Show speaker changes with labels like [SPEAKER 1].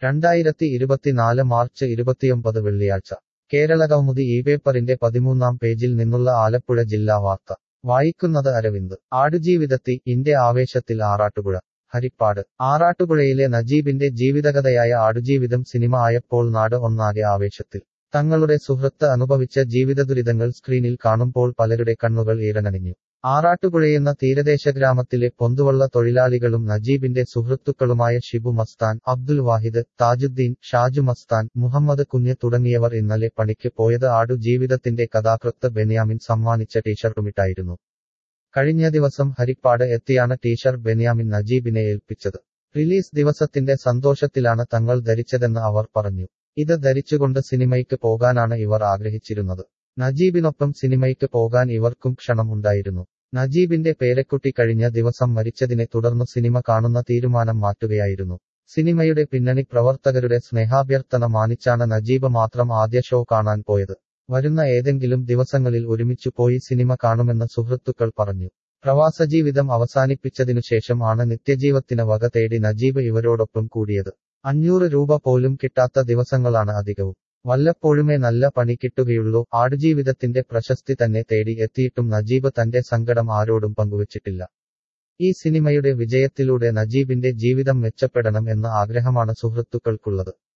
[SPEAKER 1] രണ്ടായിരത്തി ഇരുപത്തിനാല് മാർച്ച് ഇരുപത്തിയൊമ്പത് വെള്ളിയാഴ്ച കേരളകൗമുദി ഈ പേപ്പറിന്റെ പതിമൂന്നാം പേജിൽ നിന്നുള്ള ആലപ്പുഴ ജില്ലാ വാർത്ത വായിക്കുന്നത് അരവിന്ദ് ആടുജീവിതത്തി ഇന്റെ ആവേശത്തിൽ ആറാട്ടുപുഴ ഹരിപ്പാട് ആറാട്ടുപുഴയിലെ നജീബിന്റെ ജീവിതകഥയായ ആടുജീവിതം സിനിമ ആയപ്പോൾ നാട് ഒന്നാകെ ആവേശത്തിൽ തങ്ങളുടെ സുഹൃത്ത് അനുഭവിച്ച ജീവിതദുരിതങ്ങൾ സ്ക്രീനിൽ കാണുമ്പോൾ പലരുടെ കണ്ണുകൾ ഈറനണിഞ്ഞു ആറാട്ടുപുഴയെന്ന തീരദേശ ഗ്രാമത്തിലെ പൊന്തുവള്ള തൊഴിലാളികളും നജീബിന്റെ സുഹൃത്തുക്കളുമായ ഷിബു മസ്താൻ അബ്ദുൽ വാഹിദ് താജുദ്ദീൻ ഷാജു മസ്താൻ മുഹമ്മദ് കുഞ്ഞ് തുടങ്ങിയവർ ഇന്നലെ പണിക്ക് പോയത് ആടു ജീവിതത്തിന്റെ കഥാകൃത്ത് ബെന്യാമിൻ സമ്മാനിച്ച ടീഷർട്ടുമിട്ടായിരുന്നു കഴിഞ്ഞ ദിവസം ഹരിപ്പാട് എത്തിയാണ് ടീഷർ ബെന്യാമിൻ നജീബിനെ ഏൽപ്പിച്ചത് റിലീസ് ദിവസത്തിന്റെ സന്തോഷത്തിലാണ് തങ്ങൾ ധരിച്ചതെന്ന് അവർ പറഞ്ഞു ഇത് ധരിച്ചുകൊണ്ട് സിനിമയ്ക്ക് പോകാനാണ് ഇവർ ആഗ്രഹിച്ചിരുന്നത് നജീബിനൊപ്പം സിനിമയ്ക്ക് പോകാൻ ഇവർക്കും ക്ഷണം ഉണ്ടായിരുന്നു നജീബിന്റെ പേരക്കുട്ടി കഴിഞ്ഞ ദിവസം മരിച്ചതിനെ തുടർന്നു സിനിമ കാണുന്ന തീരുമാനം മാറ്റുകയായിരുന്നു സിനിമയുടെ പിന്നണി പ്രവർത്തകരുടെ സ്നേഹാഭ്യർത്ഥന മാനിച്ചാണ് നജീബ് മാത്രം ആദ്യ ഷോ കാണാൻ പോയത് വരുന്ന ഏതെങ്കിലും ദിവസങ്ങളിൽ ഒരുമിച്ചു പോയി സിനിമ കാണുമെന്ന് സുഹൃത്തുക്കൾ പറഞ്ഞു പ്രവാസജീവിതം അവസാനിപ്പിച്ചതിനു ശേഷം ആണ് നിത്യജീവത്തിന് വക തേടി നജീബ് ഇവരോടൊപ്പം കൂടിയത് അഞ്ഞൂറ് രൂപ പോലും കിട്ടാത്ത ദിവസങ്ങളാണ് അധികവും വല്ലപ്പോഴുമേ നല്ല പണി കിട്ടുകയുള്ളൂ ആടുജീവിതത്തിന്റെ പ്രശസ്തി തന്നെ തേടി എത്തിയിട്ടും നജീബ് തന്റെ സങ്കടം ആരോടും പങ്കുവച്ചിട്ടില്ല ഈ സിനിമയുടെ വിജയത്തിലൂടെ നജീബിന്റെ ജീവിതം മെച്ചപ്പെടണം എന്ന ആഗ്രഹമാണ് സുഹൃത്തുക്കൾക്കുള്ളത്